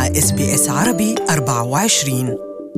مع اس بي اس عربي 24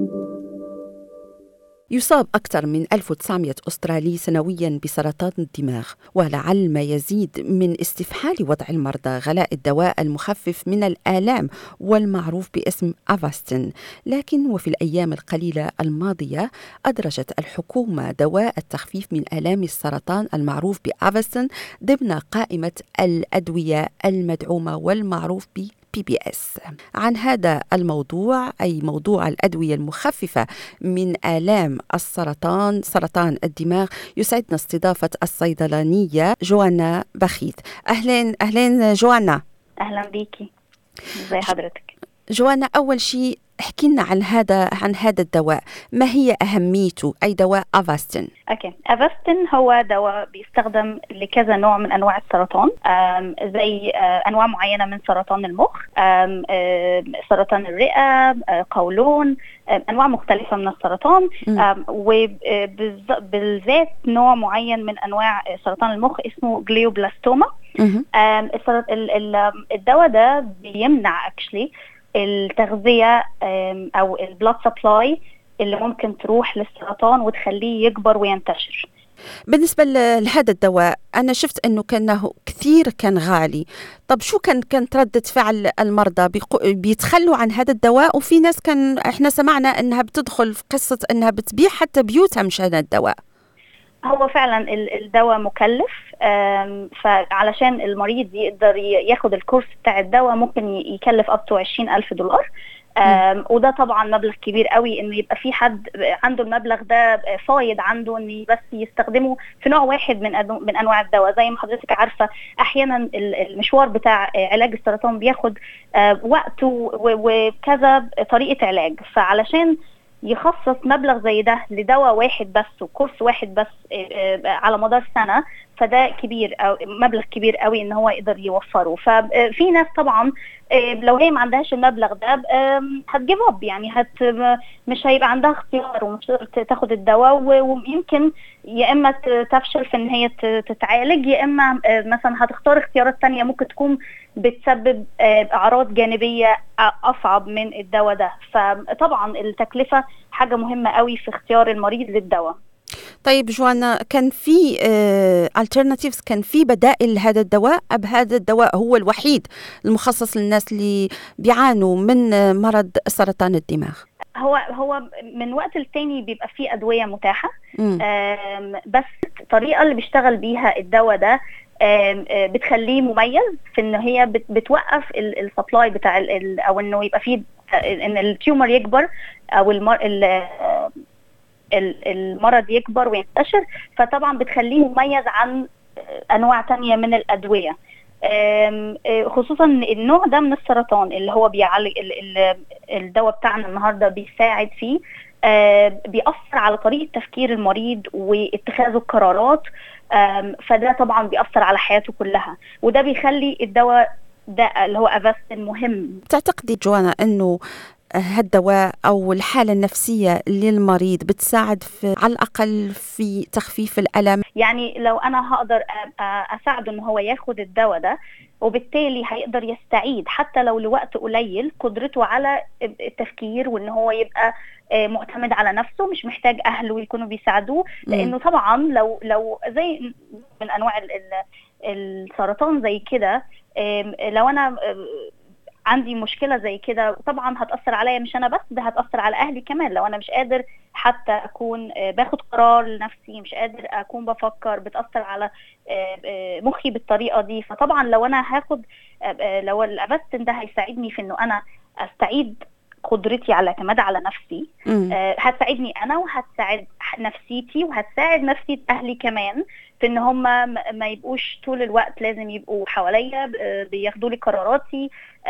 يصاب أكثر من 1900 أسترالي سنويا بسرطان الدماغ ولعل ما يزيد من استفحال وضع المرضى غلاء الدواء المخفف من الآلام والمعروف باسم أفاستن لكن وفي الأيام القليلة الماضية أدرجت الحكومة دواء التخفيف من آلام السرطان المعروف بأفاستن ضمن قائمة الأدوية المدعومة والمعروف ب بي بي اس عن هذا الموضوع أي موضوع الأدوية المخففة من آلام السرطان سرطان الدماغ يسعدنا استضافة الصيدلانية جوانا بخيت أهلين أهلين جوانا اهلا بيكي ازي حضرتك جوانا أول شيء احكي لنا عن هذا عن هذا الدواء ما هي أهميته أي دواء أفاستن اوكي افاستن هو دواء بيستخدم لكذا نوع من انواع السرطان آم، زي آه، انواع معينه من سرطان المخ آم، آم، سرطان الرئه آه، قولون آم، انواع مختلفه من السرطان مم. وبالذات نوع معين من انواع سرطان المخ اسمه جليوبلاستوما مهم. آم، السر- ال- ال- الدواء ده بيمنع اكشلي التغذيه آم، او البلاد سبلاي اللي ممكن تروح للسرطان وتخليه يكبر وينتشر بالنسبة ل- لهذا الدواء أنا شفت أنه كانه كثير كان غالي طب شو كان كانت ردة فعل المرضى بيقو- بيتخلوا عن هذا الدواء وفي ناس كان احنا سمعنا أنها بتدخل في قصة أنها بتبيع حتى بيوتها مشان الدواء هو فعلا ال- الدواء مكلف آم، فعلشان المريض يقدر ي- ياخد الكورس بتاع الدواء ممكن ي- يكلف up to 20 ألف دولار آم، وده طبعا مبلغ كبير قوي انه يبقى في حد عنده المبلغ ده فايض عنده ان بس يستخدمه في نوع واحد من أنو- من انواع الدواء زي ما حضرتك عارفه احيانا ال- المشوار بتاع علاج السرطان بياخد آه، وقت و- و- وكذا طريقه علاج فعلشان يخصص مبلغ زي ده لدواء واحد بس وكورس واحد بس آه، آه، على مدار سنه فده كبير أو مبلغ كبير قوي ان هو يقدر يوفره ففي ناس طبعا آه، لو هي ما عندهاش المبلغ ده آم، هتجيب اب يعني هت م- مش هيبقى عندها اختيار ومش هتقدر ت- تاخد الدواء و- ويمكن يا اما ت- تفشل في ان هي ت- تتعالج يا اما آه، مثلا هتختار اختيارات تانية ممكن تكون بتسبب آه، اعراض جانبيه أ- اصعب من الدواء ده فطبعا التكلفه حاجه مهمه قوي في اختيار المريض للدواء طيب جوانا كان في alternatives كان في بدائل لهذا الدواء أم هذا الدواء هو الوحيد المخصص للناس اللي بيعانوا من آه، مرض سرطان الدماغ هو هو من وقت للتاني بيبقى فيه ادويه متاحه مم. آم، بس الطريقه اللي بيشتغل بيها الدواء ده آم، آه، بتخليه مميز في ان هي بت- بتوقف السبلاي بتاع ال- ال- او انه يبقى فيه آه، ان التيومر يكبر او المر ال- آه، ال- المرض يكبر وينتشر فطبعا بتخليه مميز عن آه، انواع تانية من الادويه آم، آه، خصوصا إن النوع ده من السرطان اللي هو بيعالج ال- ال- الدواء بتاعنا النهارده بيساعد فيه آه، بيأثر على طريقة تفكير المريض واتخاذه القرارات آم، فده طبعا بيأثر على حياته كلها وده بيخلي الدواء ده اللي هو افاستن مهم تعتقدي جوانا أنه هالدواء أو الحالة النفسية للمريض بتساعد في على الأقل في تخفيف الألم يعني لو انا هقدر أ- أ- اساعده ان هو ياخد الدواء ده وبالتالي هيقدر يستعيد حتى لو لوقت قليل قدرته على التفكير وان هو يبقى آه، معتمد على نفسه مش محتاج اهله يكونوا بيساعدوه لانه طبعا لو لو زي من انواع ال- ال- السرطان زي كده آم، لو انا آم، عندي مشكله زي كده طبعا هتاثر عليا مش انا بس ده هتاثر على اهلي كمان لو انا مش قادر حتى اكون آه، باخد قرار لنفسي مش قادر اكون بفكر بتاثر على آه، آه، مخي بالطريقه دي فطبعا لو انا هاخد آه، آه، لو الافاستن ده هيساعدني في انه انا استعيد قدرتي على الاعتماد على نفسي مم. آه، هتساعدني انا وهتساعد نفسيتي وهتساعد نفسية اهلي كمان في ان هم ما يبقوش طول الوقت لازم يبقوا حواليا آه، بياخدوا لي قراراتي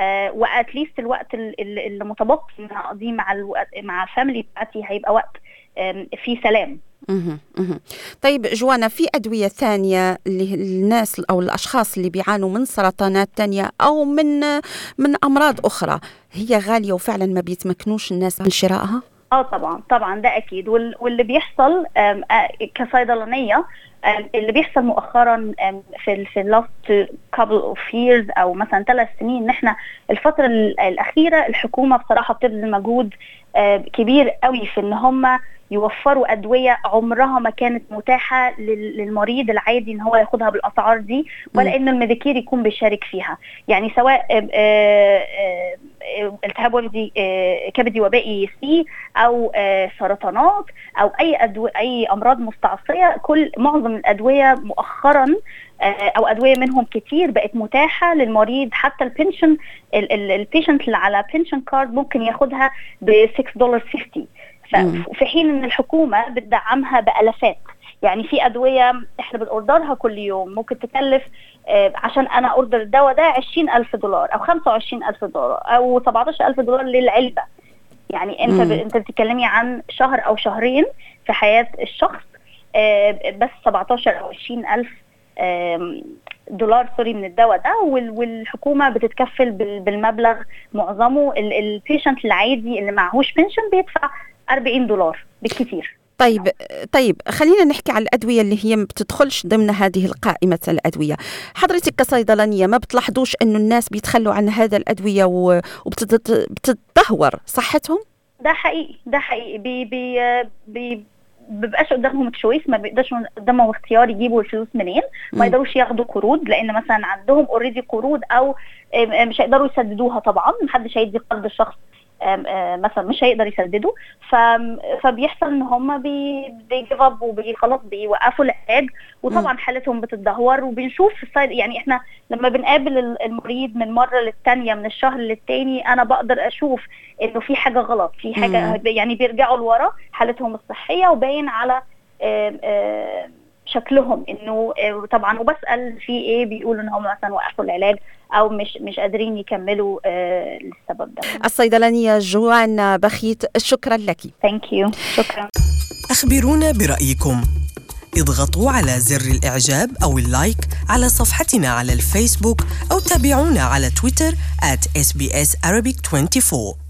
واتليست الوقت ال- ال- اللي متبقي ان أنا اقضيه مع الوقت مع الفاميلي بتاعتي هيبقى وقت آم، فيه سلام مهم. مهم. طيب جوانا في أدوية ثانية للناس أو الأشخاص اللي بيعانوا من سرطانات تانية أو من من أمراض أخرى هي غالية وفعلا ما بيتمكنوش الناس من شرائها؟ اه طبعا طبعا ده اكيد واللي بيحصل كصيدلانيه اللي بيحصل مؤخرا في في لاست كابل اوف ييرز او مثلا ثلاث سنين ان احنا الفتره الاخيره الحكومه بصراحه بتبذل مجهود كبير قوي في ان هم يوفروا ادويه عمرها ما كانت متاحه للمريض العادي ان هو ياخدها بالاسعار دي ولا ان الميديكير يكون بيشارك فيها يعني سواء التهاب وبدي كبدي وبائي سي او سرطانات او اي أدوية اي امراض مستعصيه كل معظم الادويه مؤخرا او ادويه منهم كتير بقت متاحه للمريض حتى البنشن البيشنت اللي على بنشن كارد ممكن ياخدها ب 6 دولار 50 في حين ان الحكومه بتدعمها بالافات يعني في ادويه احنا بنوردرها كل يوم ممكن تكلف آه عشان انا اوردر الدواء ده 20000 دولار او 25000 دولار او 17000 دولار للعلبه يعني انت ب... انت بتتكلمي عن شهر او شهرين في حياه الشخص آه بس 17 او 20000 آه دولار سوري من الدواء ده والحكومه بتتكفل بالمبلغ معظمه البيشنت العادي اللي معهوش بنشن بيدفع 40 دولار بالكثير طيب طيب خلينا نحكي على الادويه اللي هي ما بتدخلش ضمن هذه القائمه الادويه حضرتك كصيدلانيه ما بتلاحظوش انه الناس بيتخلوا عن هذا الادويه وبتتدهور صحتهم ده حقيقي ده حقيقي بي بي بي بيبقاش قدامهم تشويس ما بيقدرش قدامهم اختيار يجيبوا الفلوس منين ما يقدروش ياخدوا قروض لان مثلا عندهم اوريدي قروض او مش هيقدروا يسددوها طبعا محدش هيدي قرض الشخص مثلا مش هيقدر يسدده فبيحصل ان هم بيجيف اب وخلاص بيوقفوا العلاج وطبعا حالتهم بتتدهور وبنشوف يعني احنا لما بنقابل المريض من مره للتانيه من الشهر للتاني انا بقدر اشوف انه في حاجه غلط في حاجه يعني بيرجعوا لورا حالتهم الصحيه وباين على آآ آآ شكلهم انه طبعا وبسال في ايه بيقولوا ان هم مثلا وقفوا العلاج او مش مش قادرين يكملوا آه للسبب ده الصيدلانيه جوانا بخيت شكرا لك ثانك يو شكرا اخبرونا برايكم اضغطوا على زر الاعجاب او اللايك على صفحتنا على الفيسبوك او تابعونا على تويتر at sbs arabic 24